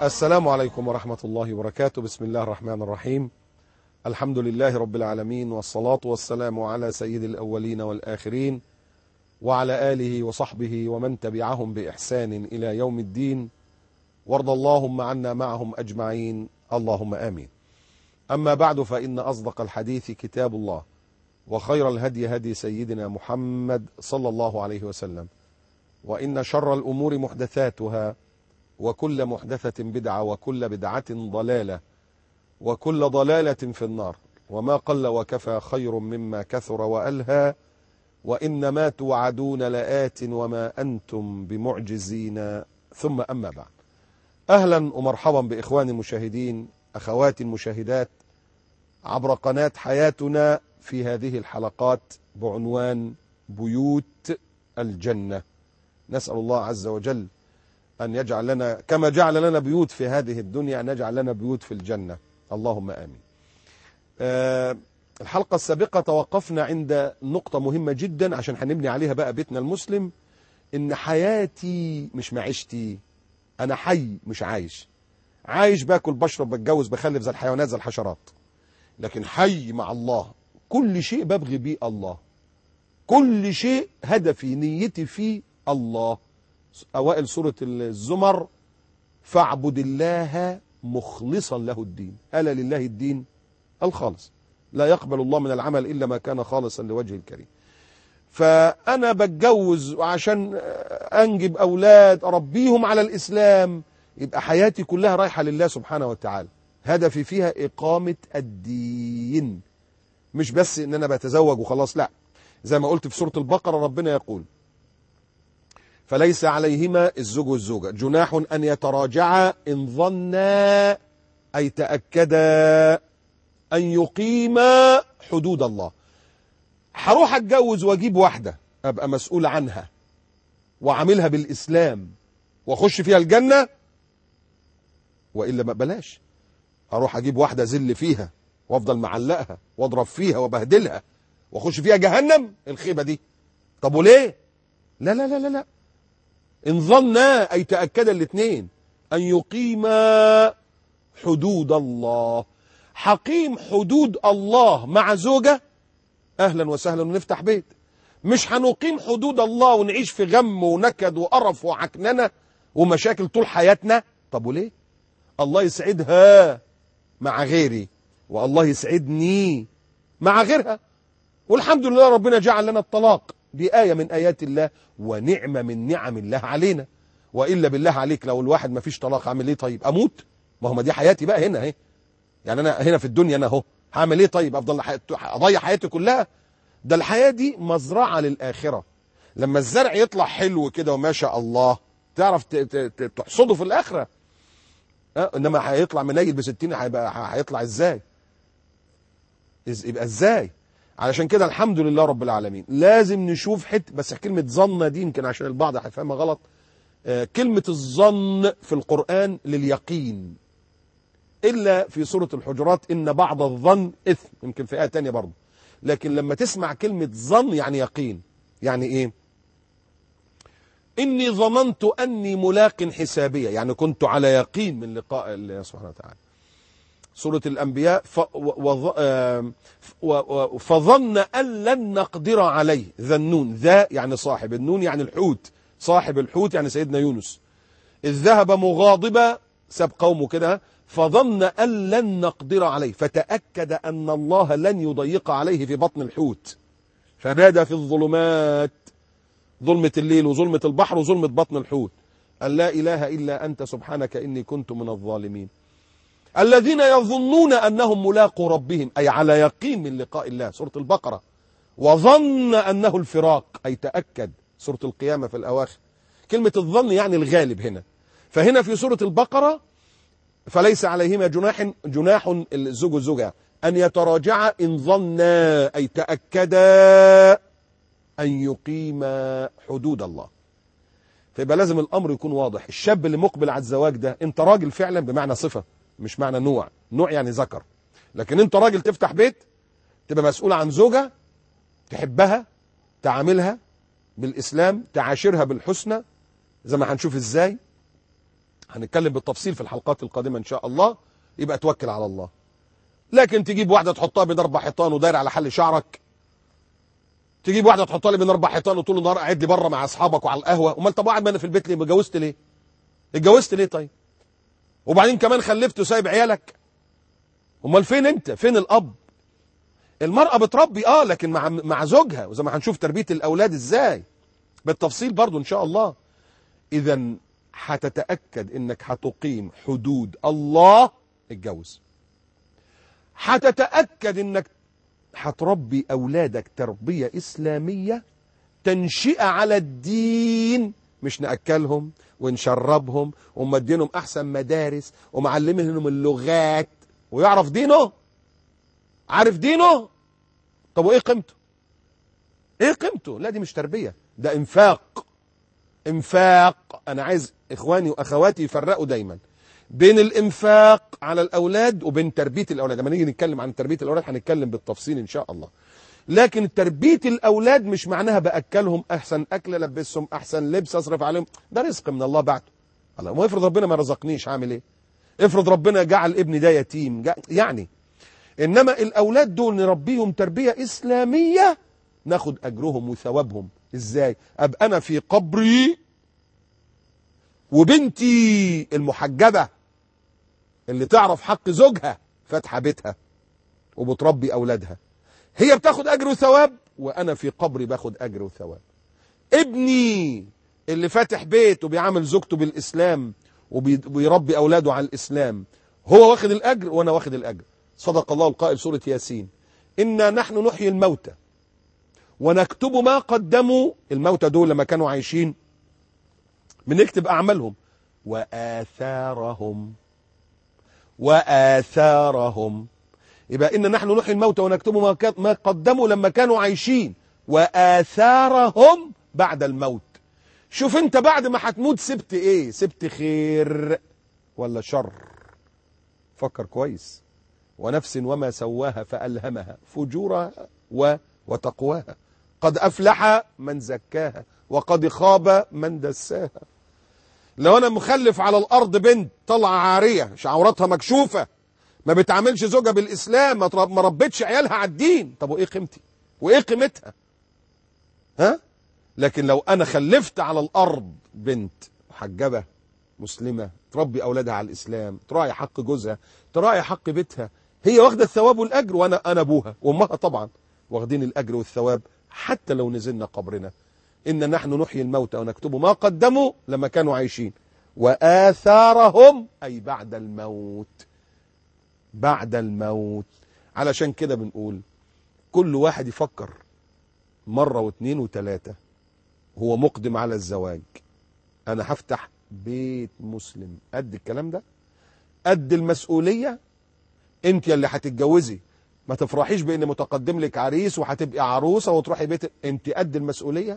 السلام عليكم ورحمة الله وبركاته بسم الله الرحمن الرحيم الحمد لله رب العالمين والصلاة والسلام على سيد الأولين والآخرين وعلى آله وصحبه ومن تبعهم بإحسان إلى يوم الدين وارض اللهم عنا معهم أجمعين اللهم آمين أما بعد فإن أصدق الحديث كتاب الله وخير الهدي هدي سيدنا محمد صلى الله عليه وسلم وإن شر الأمور محدثاتها وكل محدثة بدعة وكل بدعة ضلالة وكل ضلالة في النار وما قل وكفى خير مما كثر وألهى وإنما توعدون لآت وما أنتم بمعجزين ثم أما بعد أهلا ومرحبا بإخواني المشاهدين أخواتي المشاهدات عبر قناة حياتنا في هذه الحلقات بعنوان بيوت الجنة نسأل الله عز وجل أن يجعل لنا كما جعل لنا بيوت في هذه الدنيا أن يجعل لنا بيوت في الجنة اللهم آمين أه الحلقة السابقة توقفنا عند نقطة مهمة جدا عشان هنبني عليها بقى بيتنا المسلم إن حياتي مش معيشتي أنا حي مش عايش عايش باكل بشرب بتجوز بخلف زي الحيوانات زي الحشرات لكن حي مع الله كل شيء ببغي بيه الله كل شيء هدفي نيتي فيه الله أوائل سورة الزمر فاعبد الله مخلصا له الدين ألا لله الدين الخالص لا يقبل الله من العمل إلا ما كان خالصا لوجه الكريم فأنا بتجوز عشان أنجب أولاد أربيهم على الإسلام يبقى حياتي كلها رايحة لله سبحانه وتعالى هدفي فيها إقامة الدين مش بس إن أنا بتزوج وخلاص لا زي ما قلت في سورة البقرة ربنا يقول فليس عليهما الزوج والزوجة جناح أن يتراجعا إن ظنا أي تأكدا أن يقيما حدود الله هروح أتجوز وأجيب واحدة أبقى مسؤول عنها وعاملها بالإسلام وأخش فيها الجنة وإلا ما بلاش أروح أجيب واحدة زل فيها وأفضل معلقها وأضرب فيها وبهدلها وأخش فيها جهنم الخيبة دي طب وليه لا لا لا لا لا إن ظنا أي تأكد الاثنين أن يقيما حدود الله حقيم حدود الله مع زوجة أهلا وسهلا ونفتح بيت مش هنقيم حدود الله ونعيش في غم ونكد وقرف وعكننة ومشاكل طول حياتنا طب وليه الله يسعدها مع غيري والله يسعدني مع غيرها والحمد لله ربنا جعل لنا الطلاق دي آية من آيات الله ونعمة من نعم الله علينا وإلا بالله عليك لو الواحد ما فيش طلاق عامل ايه طيب أموت ما هو ما دي حياتي بقى هنا اهي يعني أنا هنا في الدنيا أنا اهو هعمل ايه طيب أفضل أضيع حياتي كلها ده الحياة دي مزرعة للآخرة لما الزرع يطلع حلو كده وما شاء الله تعرف تحصده في الآخرة أه؟ إنما هيطلع منيل بستين هيبقى هيطلع إزاي يبقى إزاي علشان كده الحمد لله رب العالمين لازم نشوف حت بس كلمة ظن دي يمكن عشان البعض هيفهمها غلط آه كلمة الظن في القرآن لليقين إلا في سورة الحجرات إن بعض الظن إثم يمكن في آية تانية برضه لكن لما تسمع كلمة ظن يعني يقين يعني إيه إني ظننت أني ملاق حسابية يعني كنت على يقين من لقاء الله سبحانه وتعالى سورة الأنبياء فظن أن لن نقدر عليه ذنون ذا يعني صاحب النون يعني الحوت صاحب الحوت يعني سيدنا يونس إذ ذهب مغاضبا ساب قومه كده فظن أن لن نقدر عليه فتأكد أن الله لن يضيق عليه في بطن الحوت فنادى في الظلمات ظلمة الليل وظلمة البحر وظلمة بطن الحوت أن لا إله إلا أنت سبحانك إني كنت من الظالمين الذين يظنون أنهم ملاقوا ربهم أي على يقين من لقاء الله سورة البقرة وظن أنه الفراق أي تأكد سورة القيامة في الأواخر كلمة الظن يعني الغالب هنا فهنا في سورة البقرة فليس عليهما جناح جناح الزوج والزوجة أن يتراجعا إن ظنا أي تأكدا أن يقيما حدود الله فيبقى لازم الأمر يكون واضح الشاب اللي مقبل على الزواج ده أنت راجل فعلا بمعنى صفة مش معنى نوع نوع يعني ذكر لكن انت راجل تفتح بيت تبقى مسؤول عن زوجة تحبها تعاملها بالإسلام تعاشرها بالحسنى زي ما هنشوف ازاي هنتكلم بالتفصيل في الحلقات القادمة إن شاء الله يبقى توكل على الله لكن تجيب واحدة تحطها بين أربع حيطان وداير على حل شعرك تجيب واحدة تحطها لي بين أربع حيطان وطول النهار قاعد لي بره مع أصحابك وعلى القهوة أمال طب قاعد ما أنا في البيت ليه اتجوزت ليه؟ اتجوزت ليه طيب؟ وبعدين كمان خلفت وسايب عيالك امال فين انت فين الاب المرأة بتربي اه لكن مع مع زوجها وزي ما هنشوف تربية الاولاد ازاي بالتفصيل برضو ان شاء الله اذا هتتأكد انك هتقيم حدود الله اتجوز هتتأكد انك هتربي اولادك تربية اسلامية تنشئة على الدين مش نأكلهم ونشربهم ومدينهم احسن مدارس ومعلمهم اللغات ويعرف دينه عارف دينه طب وايه قيمته ايه قيمته لا دي مش تربية ده انفاق انفاق انا عايز اخواني واخواتي يفرقوا دايما بين الانفاق على الاولاد وبين تربية الاولاد لما نيجي نتكلم عن تربية الاولاد هنتكلم بالتفصيل ان شاء الله لكن تربية الاولاد مش معناها باكلهم احسن اكل البسهم احسن لبس اصرف عليهم ده رزق من الله بعته الله ما افرض ربنا ما رزقنيش هعمل ايه افرض ربنا جعل ابني ده يتيم جع... يعني انما الاولاد دول نربيهم تربيه اسلاميه ناخد اجرهم وثوابهم ازاي ابقى انا في قبري وبنتي المحجبه اللي تعرف حق زوجها فاتحه بيتها وبتربي اولادها هي بتاخد اجر وثواب وانا في قبري باخد اجر وثواب ابني اللي فاتح بيت وبيعامل زوجته بالاسلام وبيربي اولاده على الاسلام هو واخد الاجر وانا واخد الاجر صدق الله القائل سوره ياسين انا نحن نحيي الموتى ونكتب ما قدموا الموتى دول لما كانوا عايشين بنكتب اعمالهم واثارهم واثارهم يبقى ان نحن نحيي الموتى ونكتب ما ما قدموا لما كانوا عايشين واثارهم بعد الموت شوف انت بعد ما هتموت سبت ايه سبت خير ولا شر فكر كويس ونفس وما سواها فألهمها فجورها و وتقواها قد أفلح من زكاها وقد خاب من دساها لو أنا مخلف على الأرض بنت طلع عارية عورتها مكشوفة ما بتعاملش زوجها بالإسلام ما ربتش عيالها على الدين طب وإيه قيمتي وإيه قيمتها ها لكن لو انا خلفت على الارض بنت محجبه مسلمه تربي اولادها على الاسلام تراعي حق جوزها تراعي حق بيتها هي واخده الثواب والاجر وانا انا ابوها وامها طبعا واخدين الاجر والثواب حتى لو نزلنا قبرنا ان نحن نحيي الموتى ونكتب ما قدموا لما كانوا عايشين واثارهم اي بعد الموت بعد الموت علشان كده بنقول كل واحد يفكر مره واثنين وثلاثه هو مقدم على الزواج انا هفتح بيت مسلم قد الكلام ده قد المسؤولية انت اللي هتتجوزي ما تفرحيش بان متقدم لك عريس وهتبقي عروسة وتروحي بيت انت قد المسؤولية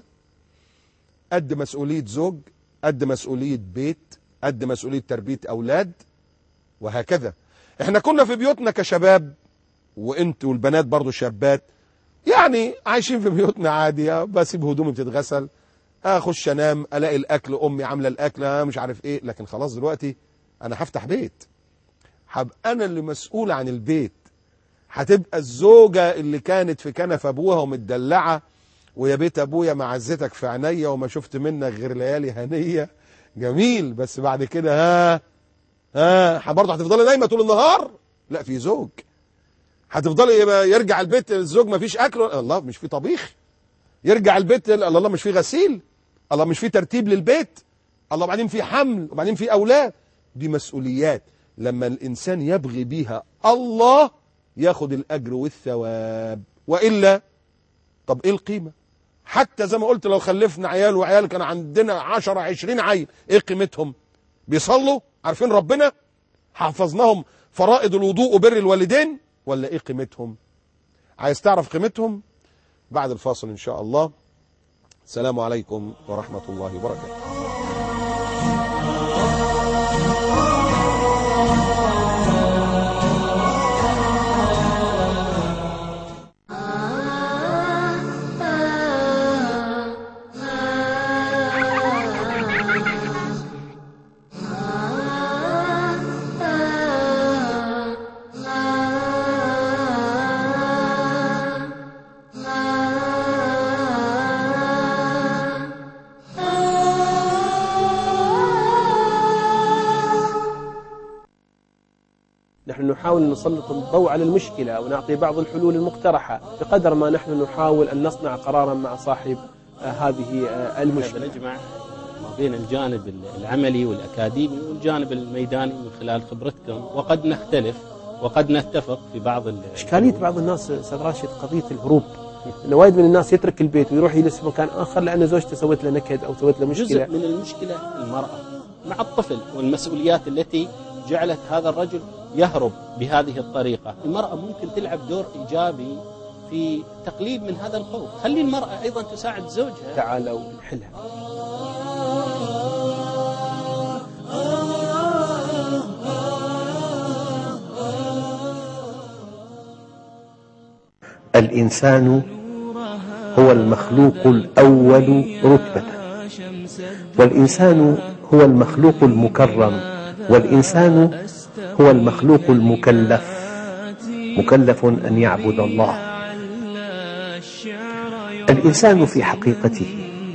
قد مسؤولية زوج قد مسؤولية بيت قد مسؤولية تربية اولاد وهكذا احنا كنا في بيوتنا كشباب وانت والبنات برضو شابات يعني عايشين في بيوتنا عادية بسيب هدومي بتتغسل اخش انام الاقي الاكل امي عامله الاكل مش عارف ايه لكن خلاص دلوقتي انا هفتح بيت هبقى انا اللي مسؤول عن البيت هتبقى الزوجه اللي كانت في كنف ابوها ومتدلعه ويا بيت ابويا معزتك في عينيا وما شفت منك غير ليالي هنيه جميل بس بعد كده ها ها برضه هتفضلي نايمه طول النهار لا في زوج هتفضلي يرجع البيت الزوج ما فيش اكل الله مش في طبيخ يرجع البيت الله الله مش في غسيل الله مش في ترتيب للبيت الله بعدين في حمل وبعدين في اولاد دي مسؤوليات لما الانسان يبغي بيها الله ياخد الاجر والثواب والا طب ايه القيمه حتى زي ما قلت لو خلفنا عيال وعيال كان عندنا 10 20 عيل ايه قيمتهم بيصلوا عارفين ربنا حفظناهم فرائض الوضوء وبر الوالدين ولا ايه قيمتهم عايز تعرف قيمتهم بعد الفاصل إن شاء الله السلام عليكم ورحمة الله وبركاته نحاول نسلط الضوء على المشكلة ونعطي بعض الحلول المقترحة بقدر ما نحن نحاول أن نصنع قرارا مع صاحب آه، هذه آه، المشكلة نجمع ما بين الجانب العملي والأكاديمي والجانب الميداني من خلال خبرتكم وقد نختلف وقد نتفق في بعض إشكالية بعض الناس أستاذ راشد قضية الهروب انه وايد من الناس يترك البيت ويروح يجلس في مكان اخر لان زوجته سوت له نكد او سوت له مشكله جزء من المشكله المراه مع الطفل والمسؤوليات التي جعلت هذا الرجل يهرب بهذه الطريقه، المراه ممكن تلعب دور ايجابي في تقليل من هذا الخوف، خلي المراه ايضا تساعد زوجها تعالوا نحلها الإنسان هو المخلوق الأول رتبة والإنسان هو المخلوق المكرم والإنسان هو المخلوق المكلف مكلف أن يعبد الله الإنسان في حقيقته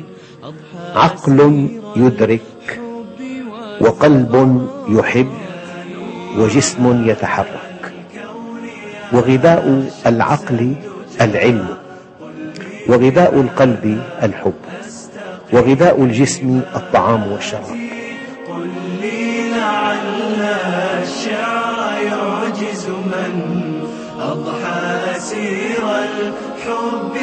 عقل يدرك وقلب يحب وجسم يتحرك وغذاء العقل العلم وغذاء القلب الحب وغذاء الجسم الطعام والشراب قل لي لعل الشعر يعجز من أضحى أسير الحب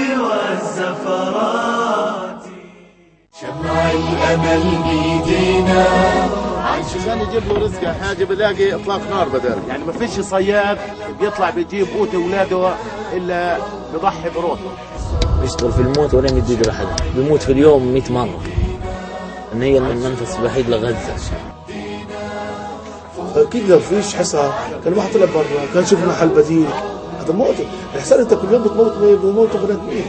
والزفرات شمع الأمل بيدينا عشان يجيب له رزقه حاجه بلاقي اطلاق نار بدل يعني ما فيش صياد بيطلع بيجيب قوت اولاده الا بيضحي بروحه يشتغل في الموت ولا يمد ايده لحد بيموت في اليوم 100 مره ان هي المنفس الوحيد لغزه اكيد لو فيش حصار كان الواحد طلع برا كان شوف محل بديل هذا موت الحصار انت كل يوم بتموت بتموت بنات مين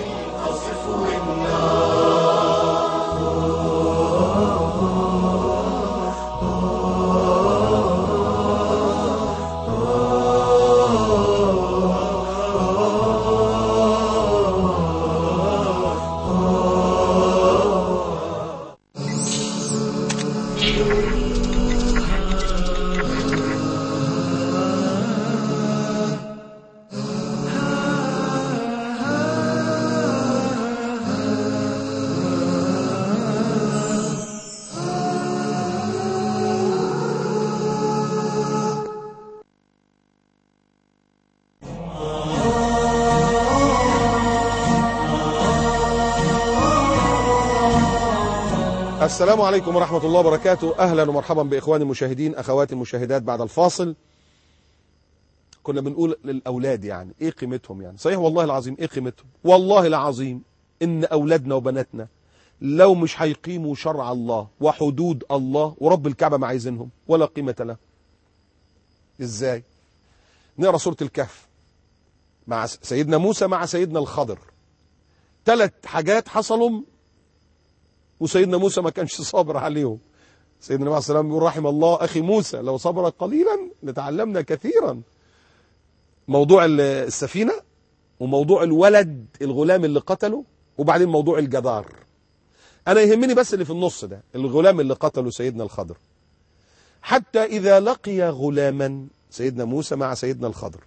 السلام عليكم ورحمة الله وبركاته أهلا ومرحبا بإخواني المشاهدين أخواتي المشاهدات بعد الفاصل كنا بنقول للأولاد يعني إيه قيمتهم يعني صحيح والله العظيم إيه قيمتهم والله العظيم إن أولادنا وبناتنا لو مش هيقيموا شرع الله وحدود الله ورب الكعبة ما عايزينهم ولا قيمة له إزاي نقرأ سورة الكهف مع سيدنا موسى مع سيدنا الخضر ثلاث حاجات حصلوا وسيدنا موسى ما كانش صابر عليهم سيدنا النبي عليه السلام يقول رحم الله أخي موسى لو صبر قليلا لتعلمنا كثيرا موضوع السفينة وموضوع الولد الغلام اللي قتله وبعدين موضوع الجدار أنا يهمني بس اللي في النص ده الغلام اللي قتله سيدنا الخضر حتى إذا لقي غلاما سيدنا موسى مع سيدنا الخضر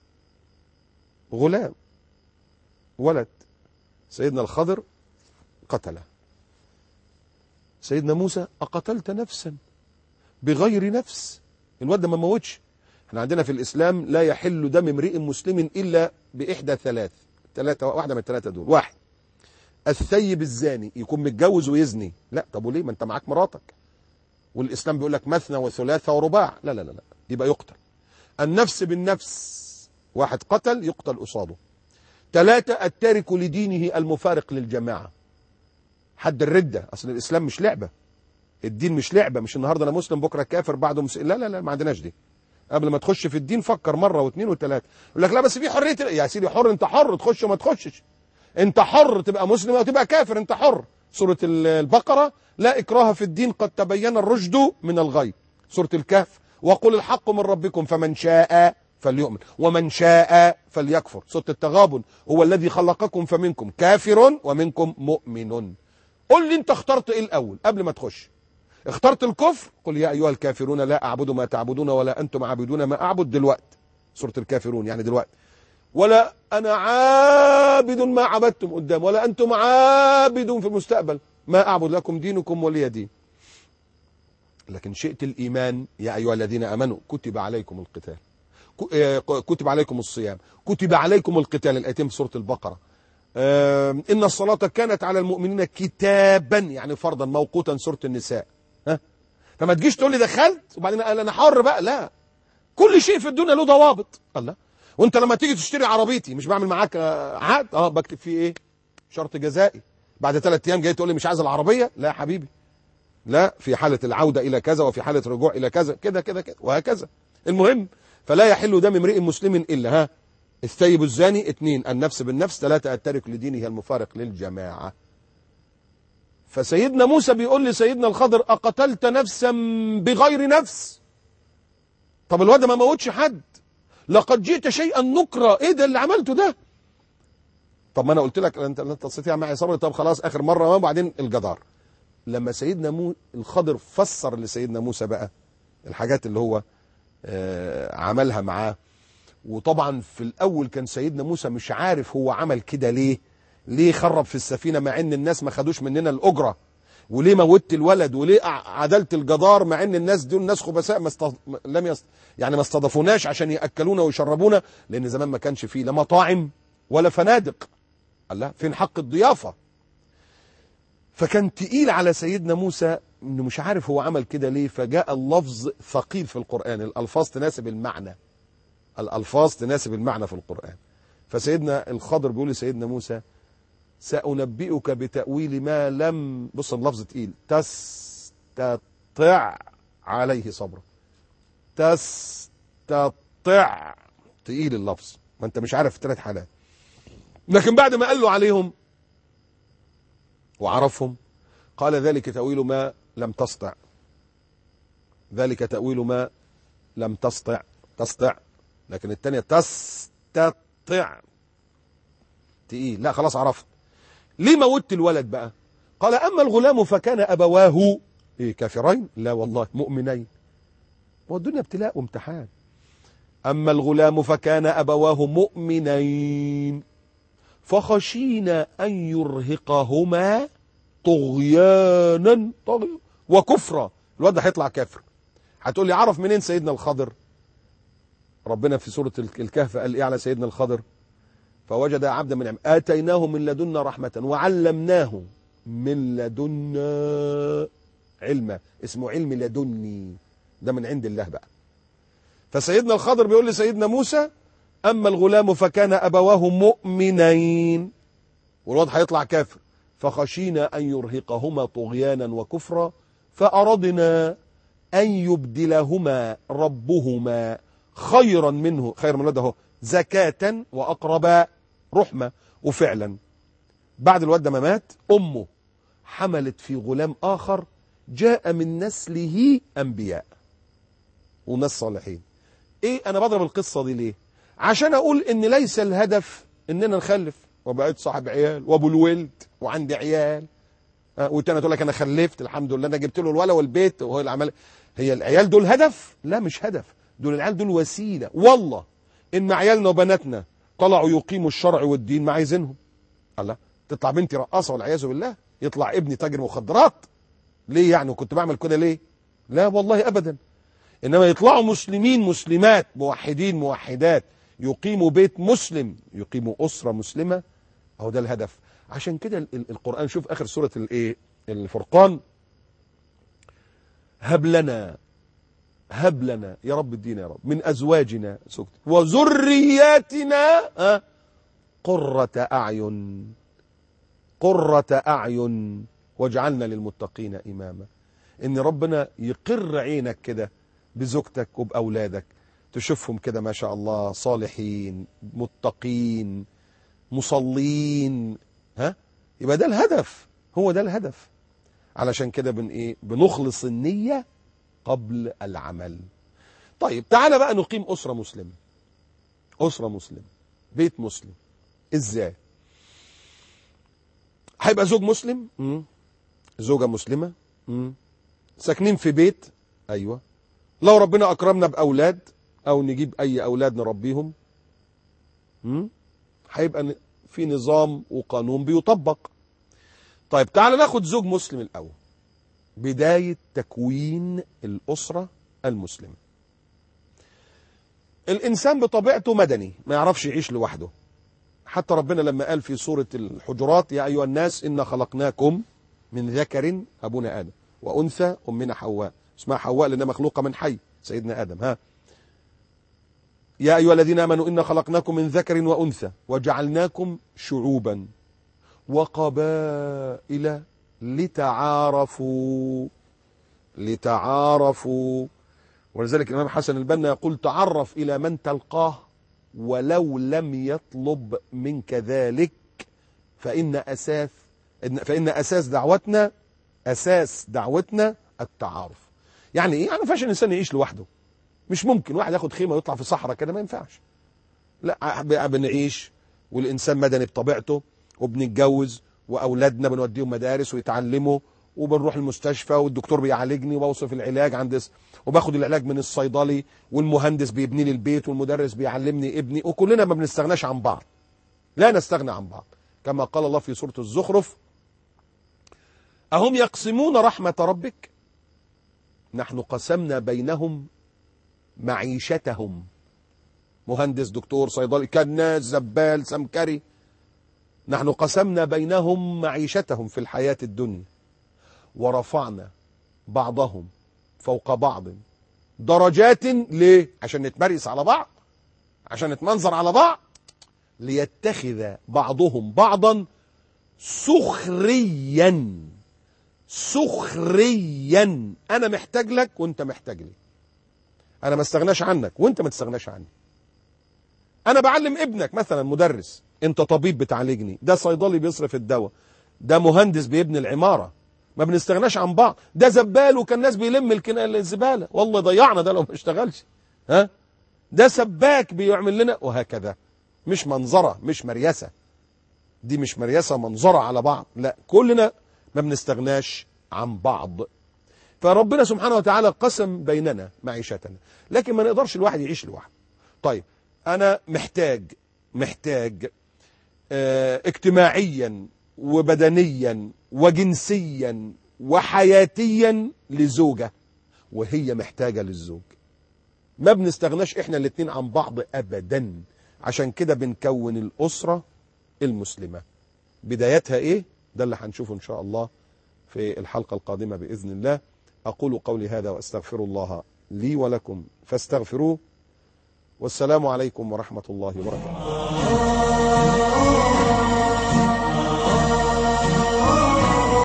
غلام ولد سيدنا الخضر قتله سيدنا موسى أقتلت نفسا بغير نفس الواد ده ما موتش احنا عندنا في الإسلام لا يحل دم امرئ مسلم إلا بإحدى ثلاث ثلاثة واحدة من الثلاثة دول واحد الثيب الزاني يكون متجوز ويزني لا طب وليه ما انت معاك مراتك والإسلام بيقول لك مثنى وثلاثة ورباع لا لا لا, لا. يبقى يقتل النفس بالنفس واحد قتل يقتل قصاده ثلاثة التارك لدينه المفارق للجماعة حد الردة أصل الإسلام مش لعبة الدين مش لعبة مش النهاردة أنا مسلم بكرة كافر بعده مس... لا لا لا ما عندناش دي قبل ما تخش في الدين فكر مرة واثنين وثلاثة يقول لك لا بس في حرية يا سيدي حر أنت حر تخش وما تخشش أنت حر تبقى مسلم أو تبقى كافر أنت حر سورة البقرة لا إكراه في الدين قد تبين الرشد من الغي سورة الكهف وقل الحق من ربكم فمن شاء فليؤمن ومن شاء فليكفر سورة التغابن هو الذي خلقكم فمنكم كافر ومنكم مؤمن قل لي انت اخترت ايه الاول قبل ما تخش اخترت الكفر قل يا ايها الكافرون لا اعبد ما تعبدون ولا انتم عابدون ما اعبد دلوقتي سورة الكافرون يعني دلوقتي ولا أنا عابد ما عبدتم قدام ولا أنتم عابدون في المستقبل ما أعبد لكم دينكم ولي دين لكن شئت الإيمان يا أيها الذين آمنوا كتب عليكم القتال ك- آه، كتب عليكم الصيام كتب عليكم القتال الآيتين في سورة البقرة آم، إن الصلاة كانت على المؤمنين كتابا يعني فرضا موقوتا سورة النساء ها فما تجيش تقول لي دخلت وبعدين قال أنا حر بقى لا كل شيء في الدنيا له ضوابط الله وانت لما تيجي تشتري عربيتي مش بعمل معاك آه، عقد اه بكتب فيه ايه شرط جزائي بعد ثلاث ايام جاي تقول لي مش عايز العربيه لا يا حبيبي لا في حاله العوده الى كذا وفي حاله الرجوع الى كذا كده كده كده وهكذا المهم فلا يحل دم امرئ مسلم الا ها الثيب الزاني اثنين النفس بالنفس ثلاثه التارك لدينه المفارق للجماعه فسيدنا موسى بيقول لسيدنا الخضر اقتلت نفسا بغير نفس طب الواد ده ما موتش حد لقد جئت شيئا نكرا ايه ده اللي عملته ده طب ما انا قلت لك انت لن تستطيع معي صبر طب خلاص اخر مره وبعدين الجدار لما سيدنا مو الخضر فسر لسيدنا موسى بقى الحاجات اللي هو آه عملها معاه وطبعا في الاول كان سيدنا موسى مش عارف هو عمل كده ليه ليه خرب في السفينه مع ان الناس ما خدوش مننا الاجره وليه موتت الولد وليه ع- عدلت الجدار مع ان الناس دول ناس خبثاء ما است... لم يست... يعني ما استضافوناش عشان ياكلونا ويشربونا لان زمان ما كانش فيه لا مطاعم ولا فنادق الله فين حق الضيافه فكان تقيل على سيدنا موسى انه مش عارف هو عمل كده ليه فجاء اللفظ ثقيل في القران الالفاظ تناسب المعنى الالفاظ تناسب المعنى في القران فسيدنا الخضر بيقول لسيدنا موسى سأنبئك بتأويل ما لم بص اللفظ تقيل تستطع عليه صبرا تستطع تقيل اللفظ ما انت مش عارف ثلاث حالات لكن بعد ما قال له عليهم وعرفهم قال ذلك تأويل ما لم تستطع ذلك تأويل ما لم تستطع تستطع لكن الثانية تستطع تقيل لا خلاص عرفت ليه موت الولد بقى قال أما الغلام فكان أبواه إيه كافرين لا والله مؤمنين والدنيا ابتلاء وامتحان أما الغلام فكان أبواه مؤمنين فخشينا أن يرهقهما طغيانا طغي وكفرا الواد ده هيطلع كافر هتقول لي عرف منين سيدنا الخضر ربنا في سورة الكهف قال إيه على سيدنا الخضر فوجد عبدا من عم آتيناه من لدنا رحمة وعلمناه من لدنا علما اسمه علم لدني ده من عند الله بقى فسيدنا الخضر بيقول لسيدنا موسى أما الغلام فكان أبواه مؤمنين والواد هيطلع كافر فخشينا أن يرهقهما طغيانا وكفرا فأردنا أن يبدلهما ربهما خيرا منه خير من ولده زكاة وأقرب رحمة وفعلا بعد الواد ده ما مات أمه حملت في غلام آخر جاء من نسله أنبياء وناس صالحين إيه أنا بضرب القصة دي ليه عشان أقول إن ليس الهدف إننا نخلف وبقيت صاحب عيال وأبو الولد وعندي عيال أه والتاني تقول لك أنا خلفت الحمد لله أنا جبت له الولا والبيت وهو العمل هي العيال دول هدف لا مش هدف دول العيال دول وسيلة والله إن عيالنا وبناتنا طلعوا يقيموا الشرع والدين ما عايزينهم الله تطلع بنتي رقاصة والعياذ بالله يطلع ابني تاجر مخدرات ليه يعني كنت بعمل كده ليه لا والله أبدا إنما يطلعوا مسلمين مسلمات موحدين موحدات يقيموا بيت مسلم يقيموا أسرة مسلمة أهو ده الهدف عشان كده ال- ال- القرآن شوف آخر سورة الإيه الفرقان هب لنا هب لنا يا رب ادينا يا رب من ازواجنا سكت وذرياتنا ها قرة اعين قرة اعين واجعلنا للمتقين اماما ان ربنا يقر عينك كده بزوجتك وباولادك تشوفهم كده ما شاء الله صالحين متقين مصلين ها يبقى ده الهدف هو ده الهدف علشان كده بن ايه بنخلص النيه قبل العمل طيب تعالى بقى نقيم أسرة مسلمة أسرة مسلمة بيت مسلم إزاي هيبقى زوج مسلم مم. زوجة مسلمة مم. ساكنين في بيت أيوة لو ربنا أكرمنا بأولاد او نجيب اي اولاد نربيهم م? هيبقى ن- في نظام وقانون بيطبق طيب تعال ناخد زوج مسلم الاول بداية تكوين الأسرة المسلمة الإنسان بطبيعته مدني ما يعرفش يعيش لوحده حتى ربنا لما قال في سورة الحجرات يا أيها الناس إنا خلقناكم من ذكر أبونا آدم وأنثى أمنا حواء اسمها حواء لأنها مخلوقة من حي سيدنا آدم ها يا أيها الذين آمنوا إنا خلقناكم من ذكر وأنثى وجعلناكم شعوبا وقبائل لتعارفوا لتعارفوا ولذلك الإمام حسن البنا يقول تعرف إلى من تلقاه ولو لم يطلب منك ذلك فإن أساس فإن أساس دعوتنا أساس دعوتنا التعارف يعني إيه؟ يعني ما ينفعش الإنسان يعيش لوحده مش ممكن واحد ياخد خيمة ويطلع في صحراء كده ما ينفعش لا ب- بنعيش والإنسان مدني بطبيعته وبنتجوز وأولادنا بنوديهم مدارس ويتعلموا وبنروح المستشفى والدكتور بيعالجني وبوصف العلاج عند س- وباخد العلاج من الصيدلي والمهندس بيبني لي البيت والمدرس بيعلمني ابني وكلنا ما بنستغناش عن بعض لا نستغنى عن بعض كما قال الله في سورة الزخرف أهم يقسمون رحمة ربك نحن قسمنا بينهم معيشتهم مهندس دكتور صيدلي كناس زبال سمكري نحن قسمنا بينهم معيشتهم في الحياة الدنيا ورفعنا بعضهم فوق بعض درجات ليه عشان نتمرس على بعض عشان نتمنظر على بعض ليتخذ بعضهم بعضا سخريا سخريا انا محتاج لك وانت محتاج لي انا ما استغناش عنك وانت ما تستغناش عني انا بعلم ابنك مثلا مدرس انت طبيب بتعالجني ده صيدلي بيصرف الدواء ده مهندس بيبني العمارة ما بنستغناش عن بعض ده زبال وكان ناس بيلم الكنا- الزبالة والله ضيعنا ده لو ما اشتغلش ها ده سباك بيعمل لنا وهكذا مش منظرة مش مريسة دي مش مريسة منظرة على بعض لا كلنا ما بنستغناش عن بعض فربنا سبحانه وتعالى قسم بيننا معيشتنا لكن ما نقدرش الواحد يعيش لوحده طيب انا محتاج محتاج آه، اجتماعيا وبدنيا وجنسيا وحياتيا لزوجة وهي محتاجة للزوج ما بنستغناش احنا الاتنين عن بعض ابدا عشان كده بنكون الاسرة المسلمة بدايتها ايه ده اللي هنشوفه ان شاء الله في الحلقة القادمة بإذن الله أقول قولي هذا وأستغفر الله لي ولكم فاستغفروه والسلام عليكم ورحمة الله وبركاته